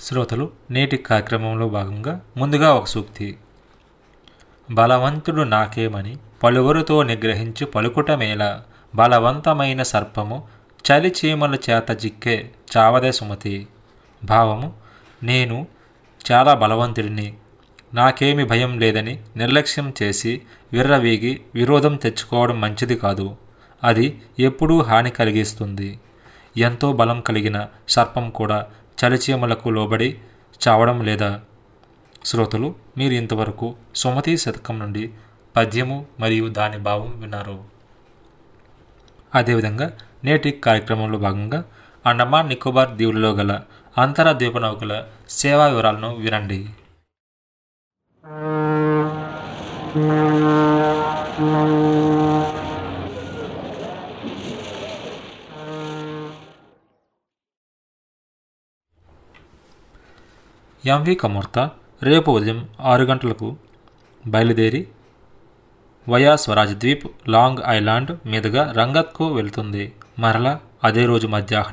శ్రోతలు నేటి కార్యక్రమంలో భాగంగా ముందుగా ఒక సూక్తి బలవంతుడు నాకేమని పలువురితో నిగ్రహించి పలుకుట మేల బలవంతమైన సర్పము చలి చీమల చేత జిక్కే చావదే సుమతి భావము నేను చాలా బలవంతుడిని నాకేమి భయం లేదని నిర్లక్ష్యం చేసి విర్రవీగి విరోధం తెచ్చుకోవడం మంచిది కాదు అది ఎప్పుడూ హాని కలిగిస్తుంది ఎంతో బలం కలిగిన సర్పం కూడా చలిచీమలకు లోబడి చావడం లేదా శ్రోతలు మీరు ఇంతవరకు సుమతి శతకం నుండి పద్యము మరియు దాని భావం విన్నారు అదేవిధంగా నేటి కార్యక్రమంలో భాగంగా అండమాన్ నికోబార్ దీవులలో గల అంతర ద్వీపనౌకల సేవా వివరాలను వినండి ఎంవి కమూర్త రేపు ఉదయం ఆరు గంటలకు బయలుదేరి via Swaraj Dweep Long Island మీదుగా రంగత్కు వెళ్తుంది మరలా అదే రోజు మధ్యాహ్నం